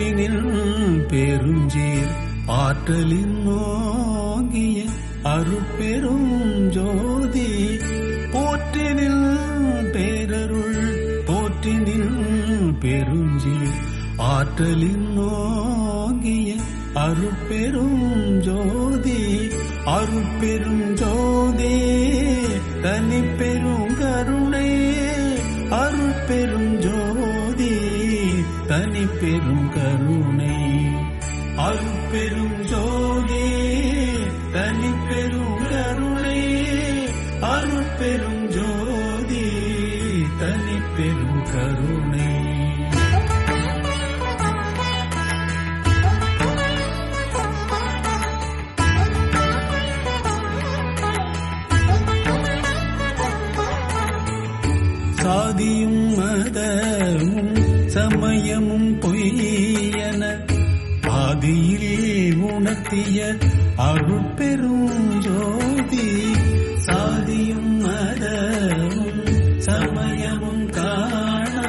போற்றினில் பெருஞ்சீர் ஆற்றலின் நோங்கிய அருட்பெரும் ஜோதி போற்றினில் பேரருள் போற்றினில் பெருஞ்சீர் ஆற்றலின் நோங்கிய அருட்பெரும் ஜோதி அருட்பெரும் ஜோதி தனி பெரும் கருணை அருட்பெரும் ஜோதி தனி பெரும் கருணை அருட்பெரும் ஜோதி தனி பெரும் கருணை அருட்பெரும் ஜோதி தனி பெரும் கருணை சாதியும் மதமும் சமயமும் பொய்யன ஆதியில் உணர்த்திய அருட்பெரும் ஜோதி சாதியும் மதமும் சமயமும் காணா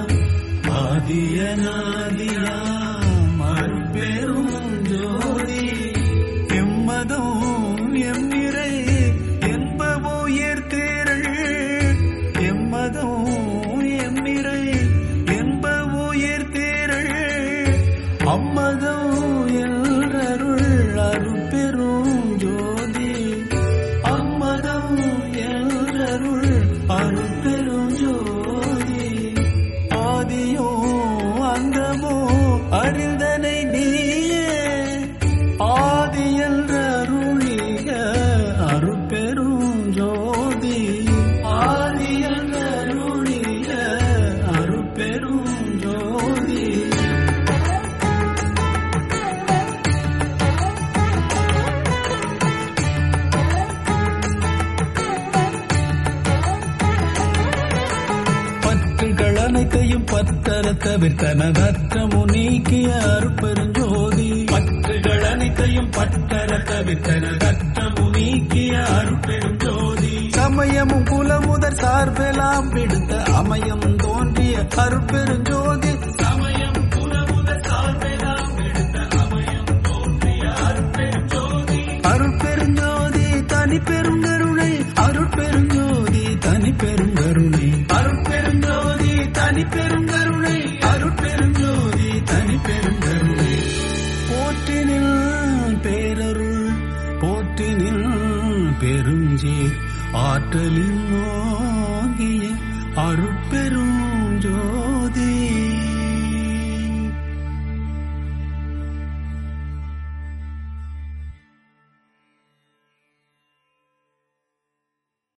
ஆதியநாதியாம் அருட்பெரும் ஜோதி எம்மதம் எம்மிறை என்பவோ ஏற்கேரள் எம்மதம் எம்மிறை என்பவோ ஏற்கேரள் அம்மதம் எல்ரருள் அருட்பெரும் ஜோதி அம்மதம் எல்ரருள் அருட்பெரும் ஜோதி ஆதியோ அந்தமோ அறிந்தனை நீயே ஆதி என்ற அருளிய அருட்பெரும் ஜோதி ஆதி என்ற அருளிய அருட்பெரும் ஜோதி பற்றுகள் அனைத்தையும் பத்தர தவிர்த்தனதற்ற முனீக்கிய அருட்பெருஞ்சோதி பற்றுகள் அனைத்தையும் பத்தர தவிர்த்தனதற்ற முனீக்கிய அருட்பெருஞ்சோதி சமயமும் குலமுதற் சார்பெல்லாம் விடுத்த அமயம் தோன்றிய அருட்பெருஞ்சோதி சமயம் குலமுதற் சார்பெல்லாம் விடுத்த அமயம் தோன்றிய அருட்பெருஞ்சோதி அருட்பெருஞ்சோதி தனி பெருங்கருணை அருட்பெருஞ்சோதி தனி பெருங்கருணை அருட்பெருஞ்சோதி தனி பெருங்கருணை அருட்பெருஞ்சோதி தனி பெருங்கருணை போற்றினில் பேரருள் போற்றினில் பெருஞ்சீர் ஆற்றலின் நோங்கிய அருட்பெரும் ஜோ